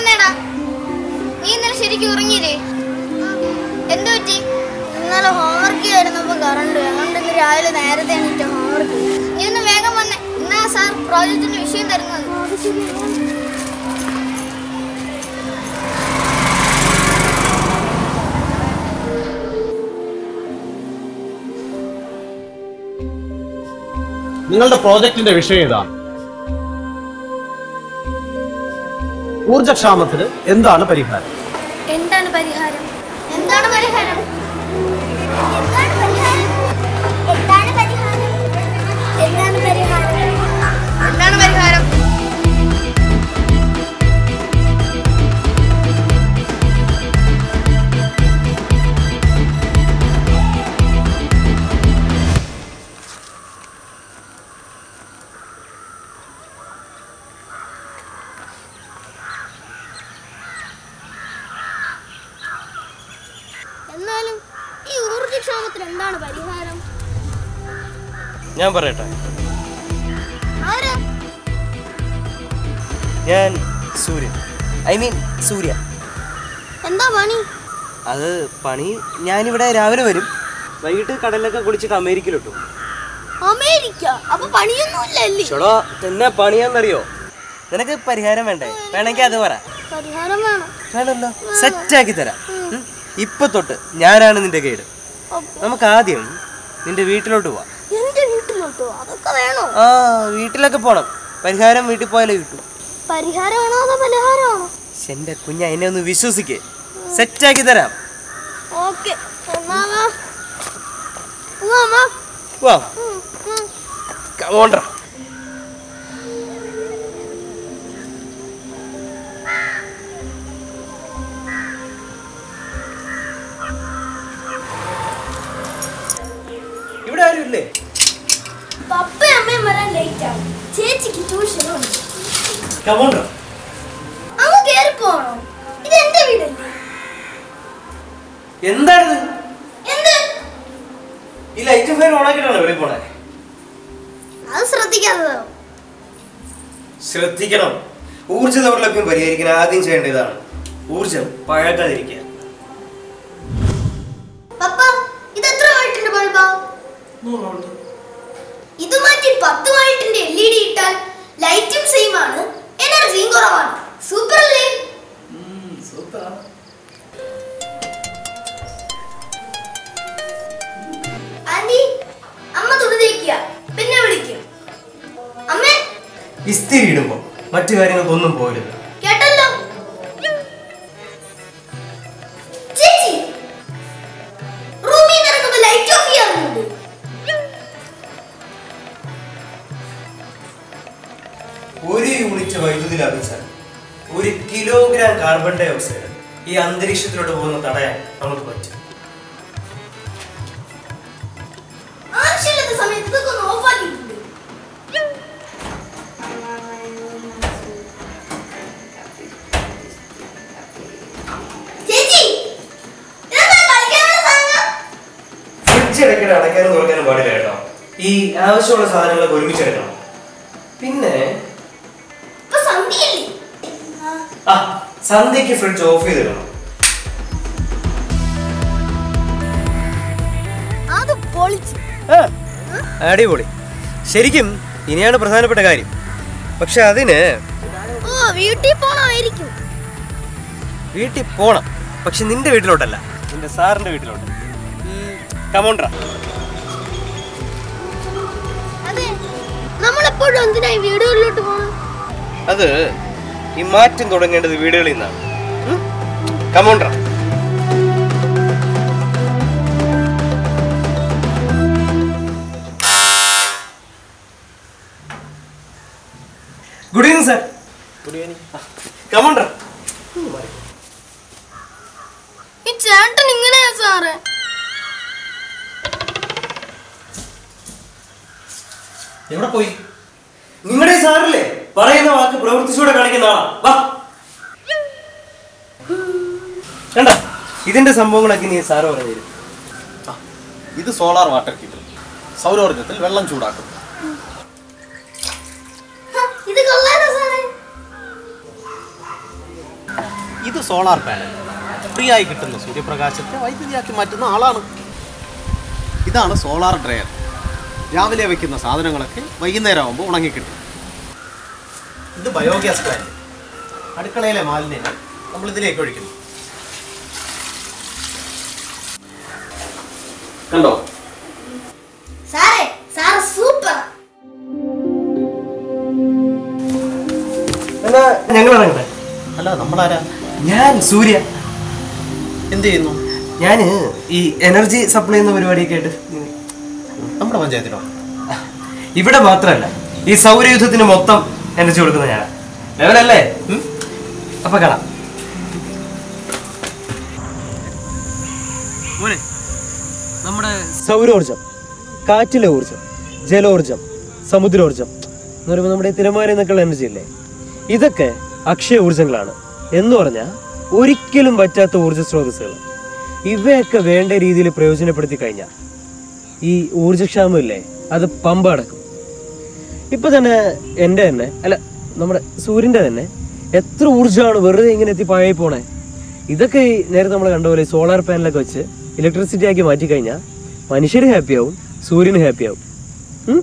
വന്നേടാ നീ ഇന്നലെ ശരിക്കും ഉറങ്ങിയില്ലേ എന്തു പറ്റി ഇന്നലെ ഹോംവർക്ക് ആയിരുന്നപ്പോ കറണ്ട് അതുകൊണ്ട് ഇന്ന് രാവിലെ നേരത്തെ എണീറ്റ ഹോംവർക്ക് നീ ഒന്ന് വേഗം വന്നേ ഇന്നാ സാർ പ്രോജക്റ്റിന്റെ വിഷയം തരുന്നത് നിങ്ങളുടെ പ്രോജക്റ്റിന്റെ വിഷയം ഇതാണ് ഊർജക്ഷാമത്തിന് എന്താണ് പരിഹാരം എന്താണ് പരിഹാരം എന്താണ് പരിഹാരം എന്താണ് പരിഹാരം എന്താണ് പരിഹാരം എന്താണ് പരിഹാരം എന്താണ് പരിഹാരം എന്നാലും ഈ ഊർജ്ജക്ഷാമത്തിന് എന്താണ് പരിഹാരം ഞാൻ പറയട്ടെ ആരാ ഞാൻ സൂര്യൻ ഐ മീൻ സൂര്യ എന്താ പണി അത് പണി ഞാനിവിടെ രാവിലെ വരും വൈകിട്ട് കടലിലൊക്കെ കുളിച്ചിട്ട് അമേരിക്കയിലിട്ടു അമേരിക്ക അപ്പൊ പണിയൊന്നുമില്ലല്ലേ ചേടാ തന്നെ പണിയാന്നറിയോ നിനക്ക് പരിഹാരം വേണ്ടേ വേണമെങ്കിൽ അത് പറ പരിഹാരം വേണം വേണമല്ലോ സെറ്റാക്കി തരാം ഉം. ഇപ്പൊ തൊട്ട് ഞാനാണ് നിന്റെ ഗൈഡ് നമുക്ക് ആദ്യം നിന്റെ വീട്ടിലോട്ട് പോവാം എന്റെ വീട്ടിലോട്ടോ അതൊക്കെ വേണോ ആ വീട്ടിലൊക്കെ പോണം പരിഹാരം വീട്ടിൽ പോയാലേ കിട്ടൂ പരിഹാരമാണോ അതോ പലഹാരമാണോ ശ്ശെ, എന്റെ കുഞ്ഞ എന്നെ ഒന്ന് വിശ്വസിക്കേ സെറ്റാക്കി തരാം ഓക്കെ എന്നാ വാ വാ വാ ഉം, ഉം. കമോണ്ടർ ഇവിടെ ആരും ഇല്ലേ പപ്പയും അമ്മയും വരാൻ ലേറ്റ് ആവും ചേച്ചിക്ക് ട്യൂഷനുണ്ട് കമോണ്ടർ അങ്ങ് കേറി പോണോ ഇത് എന്റെ വീടല്ലേ എന്താണ് എന്ത് ഈ ലൈറ്റ് ഫൈൻ ഓണാക്കിട്ടാണ് ഇവിടെ പോണേ അത് ശ്രദ്ധിക്കാത്തതോ ശ്രദ്ധിക്കണം ഊർജ്ജ ദൗർലഭ്യം പരിഹരിക്കാൻ ആദ്യം ചെയ്യേണ്ടതാണ് ഊർജം പഴക്കാതിരിക്കുക പപ്പ ഇത് എത്ര വോൾട്ടിന്റെ ബൾബാ ഇത് മാറ്റി പത്ത് വോൾട്ടിന്റെ എൽ ഇ ഡി ഇട്ടാൽ ലൈറ്റും സെയിം ആണ് എനർജിയും കുറവാണ് സൂപ്പർ അല്ലേ ആന്റി അമ്മ തുണി തേക്കുക പിന്നെ വിളിക്കും അമ്മേ ഇസ്തിരി ഇടുമ്പോൾ മറ്റു കാര്യങ്ങൾക്കൊന്നും പോരുത് കേട്ടല്ലോ ചേച്ചി റൂമിൽ നിന്ന് ഇറങ്ങുമ്പോ ലൈറ്റ് ഓഫ് ചെയ്യാറുണ്ട് ഒരു യൂണിറ്റ് വൈദ്യുതി ലാഭിച്ചാൽ ഒരു കിലോഗ്രാം കാർബൺ ഡൈ ഓക്സൈഡ് ഈ അന്തരീക്ഷത്തിലോട്ട് പോകുന്ന തടയാൻ നമുക്ക് പറ്റും ആവശ്യമില്ലാത്ത സമയത്ത് ഇതൊക്കെ ഒന്ന് ഓഫ് ആക്കിയിട്ടുണ്ട് ചേച്ചി ഇതെന്താ കളിക്കാനുള്ള സാധനം ഫ്രിഡ്ജ് ഇടയ്ക്കിടെ അടയ്ക്കാനും തുറക്കാനും പാടില്ല കേട്ടോ ഈ ആവശ്യമുള്ള സാധനങ്ങളൊക്കെ ഒരുമിച്ച് എടുക്കണം പിന്നെ ഇപ്പൊ സന്ധ്യയല്ലേ ആ സന്ധ്യക്ക് ഫ്രിഡ്ജ് ഓഫ് ചെയ്തിടണം അത് പൊളിച്ചു അടിപൊളി ശരിക്കും ഇനിയാണ് പ്രധാനപ്പെട്ട കാര്യം പക്ഷെ അതിന് ഓ വീട്ടിൽ പോണമായിരിക്കും വീട്ടിൽ പോണം പക്ഷെ നിന്റെ വീട്ടിലോട്ടല്ല നിന്റെ സാറിന്റെ വീട്ടിലോട്ട് കമോണ്ട്ര അതെ നമ്മളെപ്പോഴും എന്തിനായി വീടുകളിലോട്ട് പോകണം അത് ഈ മാറ്റം തുടങ്ങേണ്ടത് വീടുകളിൽ നിന്നാണ് കമോണ്ട്ര good evening sir good evening കമോണ്ട്ര ഈ ചേട്ടൻ ഇങ്ങനെയാ സാറേ എവിടെ പോയി നിങ്ങളുടെ സാറില്ലേ പറയുന്ന വാക്ക് പ്രവർത്തിച്ചൂടെ കാണിക്കുന്ന ആളാ വാ കണ്ട ഇതിന്റെ സംഭവങ്ങളൊക്കെ നീ സാറ് പറഞ്ഞു തരും ഇത് സോളാർ വാട്ടർ ഹീറ്റർ സൗരോർജ്ജത്തിൽ വെള്ളം ചൂടാക്കും ഹ, ഇത് കൊള്ളാലോ സാറേ ഇത് സോളാർ പാനൽ ഫ്രീ ആയി കിട്ടുന്ന സൂര്യപ്രകാശത്തെ വൈദ്യുതിയാക്കി മാറ്റുന്ന ആളാണ് ഇതാണ് സോളാർ ഡ്രയർ രാവിലെ വയ്ക്കുന്ന സാധനങ്ങളൊക്കെ വൈകുന്നേരം ആകുമ്പോൾ ഉണങ്ങിക്കിട്ടും ഇത് ബയോഗ്യാസ് പ്ലാന്റ് അടുക്കളയിലെ മാലിന്യങ്ങൾ നമ്മൾ ഇതിലേക്ക് ഒഴിക്കുന്നു കണ്ടോ സാറേ സാറ് സൂപ്പർ എന്നാ ഞങ്ങൾ ഇറങ്ങട്ടെ അല്ല നമ്മളാരാ ഞാൻ സൂര്യ എന്ത് ചെയ്യുന്നു ഞാൻ ഈ എനർജി സപ്ലൈ ചെയ്യുന്ന പരിപാടിയൊക്കെ ആയിട്ട് നമ്മുടെ പഞ്ചായത്തിലോ ഇവിടെ മാത്രമല്ല ഈ സൗരയുദ്ധത്തിന് മൊത്തം എനർജി കൊടുക്കുന്ന ഞാൻ ലെവലല്ലേ ഉം? അപ്പൊ കാണാം മോനെ നമ്മുടെ സൗരോർജം കാറ്റിലെ ഊർജം ജലോർജം സമുദ്രോർജം എന്ന് പറയുമ്പോൾ നമ്മുടെ ഈ തിരമാലയിൽ നിന്നൊക്കെയുള്ള എനർജി ഇല്ലേ ഇതൊക്കെ അക്ഷയ ഊർജങ്ങളാണ് എന്ന് പറഞ്ഞാൽ ഒരിക്കലും പറ്റാത്ത ഊർജ്ജ സ്രോതസ്സുകൾ ഇവയൊക്കെ വേണ്ട രീതിയിൽ പ്രയോജനപ്പെടുത്തി കഴിഞ്ഞാൽ ഈ ഊർജ്ജക്ഷാമം ഇല്ലേ അത് പമ്പ അടക്കും ഇപ്പൊ തന്നെ എൻ്റെ തന്നെ അല്ല നമ്മുടെ സൂര്യൻ്റെ തന്നെ എത്ര ഊർജ്ജമാണ് വെറുതെ ഇങ്ങനെ എത്തി പഴയ പോണേ ഇതൊക്കെ ഈ നേരത്തെ നമ്മൾ കണ്ട പോലെ സോളാർ പാനലൊക്കെ വെച്ച് ഇലക്ട്രിസിറ്റി ആക്കി മാറ്റി കഴിഞ്ഞാൽ മനുഷ്യർ ഹാപ്പിയാവും സൂര്യന് ഹാപ്പിയാവും ഉം?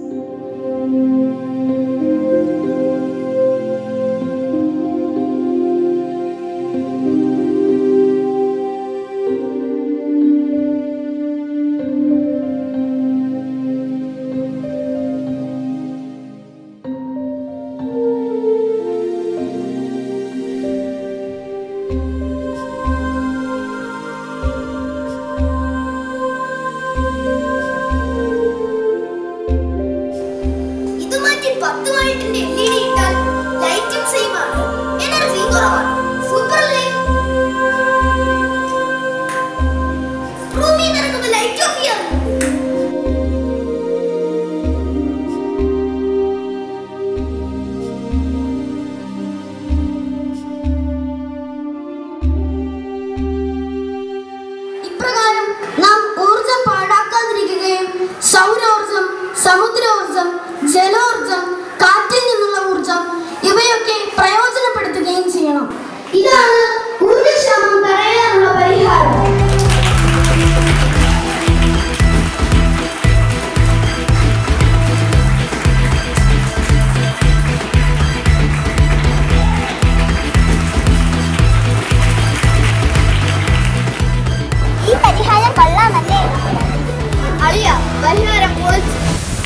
ഇത് മാറ്റി പത്ത് വോൾട്ടിന്റെ എൽ ഇ ഡി ഇട്ടാൽ ലൈറ്റും സെയിം ആണ് എനർജിയും കുറവാണ് സൂപ്പർ അല്ലേ റൂമിൽ നിന്ന് ഇറങ്ങുമ്പോൾ ലൈറ്റ് ഓഫ് ചെയ്യാറുണ്ട് ഇപ്രകാരം നാം ഊർജം പാഴാക്കാതിരിക്കുകയും സൗരോർജം സമുദ്രോർജം ജലോർജം കാറ്റിൽ നിന്നുള്ള ഊർജം ഇവയൊക്കെ പ്രയോജനപ്പെടുത്തുകയും ചെയ്യണം ഇതാണ് ഊർജക്ഷാമം തടയാനുള്ള പരിഹാരം ഈ പരിഹാരം കൊള്ളാമല്ലേ അളിയ പരിഹാരം പൊളിച്ചു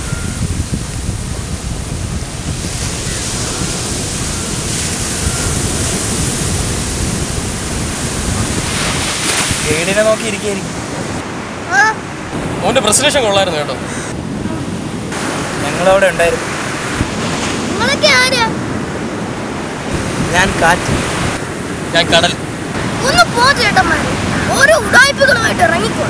ഗൈഡിനെ നോക്കി ഇരിക്കുകയായിരിക്കും ആ മോന്റെ പ്രസന്റേഷൻ കൊള്ളായിരുന്നു കേട്ടോ ഞങ്ങളവിടെ ഉണ്ടായിരുന്നു നിങ്ങളൊക്കെ ആരാ ഞാൻ കാറ്റ് ഞാൻ കടൽ ഒന്ന് പോ ചേട്ടന്മാര് ഓരോ ഉടായ്പകളുമായിട്ട് ഇറങ്ങിക്കോ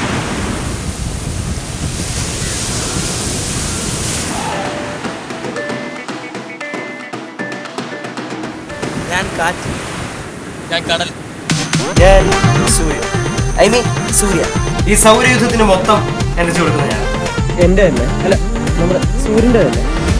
ഞാൻ കാറ്റ് ഞാൻ കടൽ ഞാൻ സൂര്യ ഐ മീൻ സൂര്യ ഈ സൗരയുദ്ധത്തിന് മൊത്തം എനർജി കൊടുക്കുന്ന ഞാൻ എൻ്റെ തന്നെ അല്ല നമ്മുടെ സൂര്യൻ്റെ തന്നെ